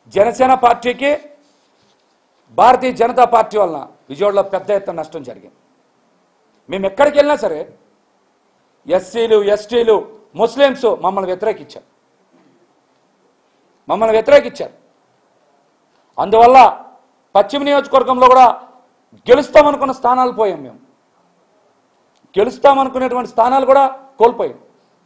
జనసేన పార్టీకి భారతీయ జనతా పార్టీ వలన విజయవాడలో పెద్ద ఎత్తున నష్టం జరిగింది మేము ఎక్కడికి వెళ్ళినా సరే ఎస్సీలు ఎస్టీలు ముస్లిమ్స్ మమ్మల్ని వ్యతిరేకించారు మమ్మల్ని వ్యతిరేకించారు అందువల్ల పశ్చిమ నియోజకవర్గంలో కూడా గెలుస్తామనుకున్న స్థానాలు పోయాం మేము గెలుస్తామనుకునేటువంటి స్థానాలు కూడా కోల్పోయాం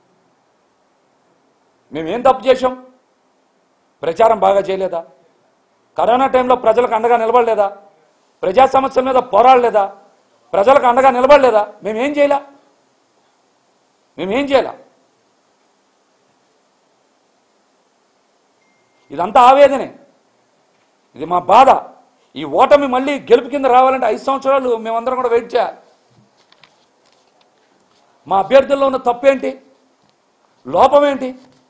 మేము ఏం తప్పు చేశాం ప్రచారం బాగా చేయలేదా కరోనా టైంలో ప్రజలకు అండగా నిలబడలేదా ప్రజా సమస్యల మీద పోరాడలేదా ప్రజలకు అండగా నిలబడలేదా మేమేం చేయలే మేమేం చేయలే ఇదంతా ఆవేదనే ఇది మా బాధ ఈ ఓటమి మళ్ళీ గెలుపు కింద రావాలంటే ఐదు సంవత్సరాలు మేమందరం కూడా వెయిట్ చేయాలి మా అభ్యర్థుల్లో ఉన్న తప్పేంటి లోపమేంటి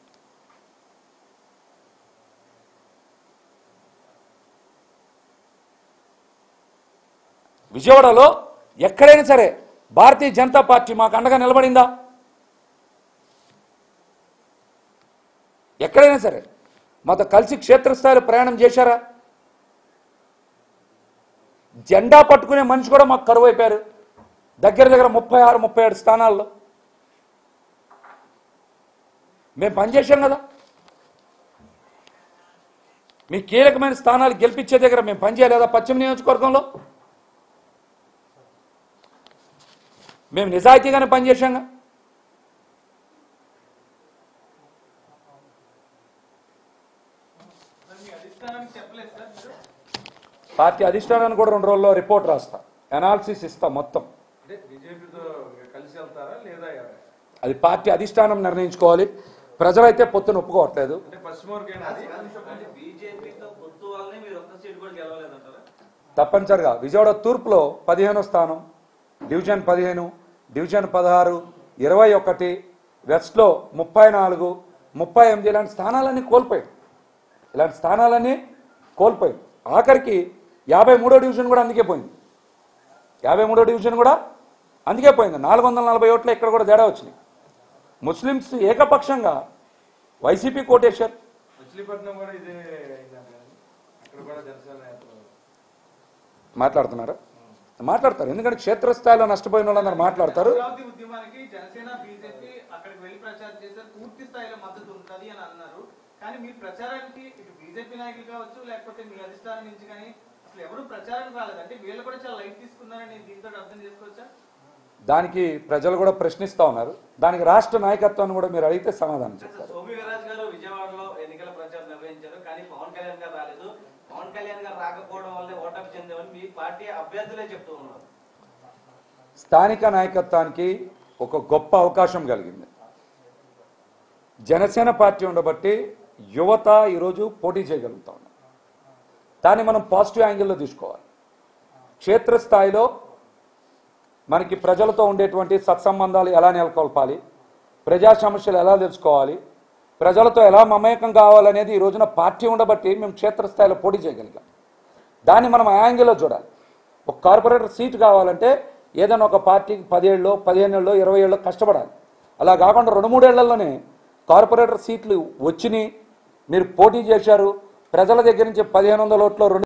విజయవాడలో ఎక్కడైనా సరే భారతీయ జనతా పార్టీ మాకు అండగా నిలబడిందా ఎక్కడైనా సరే మాతో కలిసి క్షేత్రస్థాయిలో ప్రయాణం చేశారా జెండా పట్టుకునే మనిషి కూడా మాకు కరువు అయిపోయారు దగ్గర దగ్గర ముప్పై ఆరు ముప్పై ఏడు స్థానాల్లో మేము పనిచేశాం కదా మీ కీలకమైన స్థానాలు గెలిపించే దగ్గర మేము పనిచేయలేదా పశ్చిమ నియోజకవర్గంలో మేము నిజాయితీగానే పనిచేశాంగా మరి మీ అధిష్టానానికి చెప్పలేదు సార్ మీరు పార్టీ అధిష్టానాన్ని కూడా రెండు రోజుల్లో రిపోర్ట్ రాస్తా అనాలిసిస్ ఇస్తా మొత్తం అంటే బీజేపీతో కలిసి వెళ్తారా లేదా అది పార్టీ అధిష్టానం నిర్ణయించుకోవాలి ప్రజలైతే పొత్తును ఒప్పుకోవట్లేదు అంటే పశ్చిమ వర్గం అంటే బీజేపీతో పొత్తు వల్లనే మీరు ఒక్క సీట్ కూడా గెలవలేదంటారా తప్పనిసరిగా విజయవాడ తూర్పులో పదిహేనో స్థానం డివిజన్ పదిహేను డివిజన్ పదహారు ఇరవై ఒకటి వెస్ట్లో ముప్పై నాలుగు ముప్పై ఎనిమిది ఇలాంటి స్థానాలన్నీ కోల్పోయాం ఇలాంటి స్థానాలన్నీ కోల్పోయాం ఆఖరికి యాభై మూడో డివిజన్ కూడా అందుకే పోయింది యాభై మూడో డివిజన్ కూడా అందుకే పోయింది నాలుగు వందల నలభై ఓట్లు ఇక్కడ కూడా తేడా వచ్చినాయి ముస్లిమ్స్ ఏకపక్షంగా వైసీపీ కోటేశ్వర్ మచిలీపట్నం కూడా ఇదే అయిందంట కదా. అక్కడ కూడా జనసేన నేతలు మాట్లాడుతున్నారా మాట్లాడతారు ఎందుకంటే క్షేత్రస్థాయిలో నష్టపోయిన వాళ్ళందరూ మాట్లాడతారు అమరావతి ఉద్యమానికి జనసేన బీజేపీ అక్కడికి వెళ్లి ప్రచారం చేశారు పూర్తి స్థాయిలో మద్దతు ఉంటుంది అని అన్నారు కానీ మీ ప్రచారానికి ఇటు బీజేపీ నాయకులు కావచ్చు లేకపోతే మీ అధిష్టానం నుంచి కానీ అసలు ఎవరు ప్రచారానికి రాలేదు అంటే వీళ్ళు కూడా చాలా లైట్ తీసుకున్నారని దీంతో అర్థం చేసుకోవచ్చా దానికి ప్రజలు కూడా ప్రశ్నిస్తా ఉన్నారు దానికి రాష్ట్ర నాయకత్వాన్ని కూడా మీరు అడిగితే సమాధానం చెప్తారు సోమి వీర్రాజు గారు విజయవాడలో ఎన్నికల ప్రచారం నిర్వహించారు కానీ పవన్ కళ్యాణ్ గారు రాలేదు పవన్ కళ్యాణ్ గారు రాకపోవడం వల్లే ఓటమి చెందామని మీ పార్టీ అభ్యర్థులే చెప్తూ ఉన్నారు స్థానిక నాయకత్వానికి ఒక గొప్ప అవకాశం కలిగింది జనసేన పార్టీ ఉండబట్టి యువత ఈరోజు పోటీ చేయగలుగుతా ఉన్నారు దాన్ని మనం పాజిటివ్ యాంగిల్లో తీసుకోవాలి క్షేత్రస్థాయిలో మనకి ప్రజలతో ఉండేటువంటి సత్సంబంధాలు ఎలా నెలకొల్పాలి ప్రజా సమస్యలు ఎలా తెలుసుకోవాలి ప్రజలతో ఎలా మమేకం కావాలనేది ఈ రోజున పార్టీ ఉండబట్టి మేము క్షేత్రస్థాయిలో పోటీ చేయగలిగాం దాన్ని మనం ఆ యాంగిల్లో చూడాలి ఒక కార్పొరేటర్ సీట్ కావాలంటే ఏదైనా ఒక పార్టీకి పదేళ్ళు పదిహేను ఏళ్ళు ఇరవై ఏళ్ళు కష్టపడాలి అలా కాకుండా రెండు మూడేళ్లలోనే కార్పొరేటర్ సీట్లు వచ్చినాయి మీరు పోటీ చేశారు ప్రజల దగ్గర నుంచి పదిహేను వందల ఓట్లు రెండు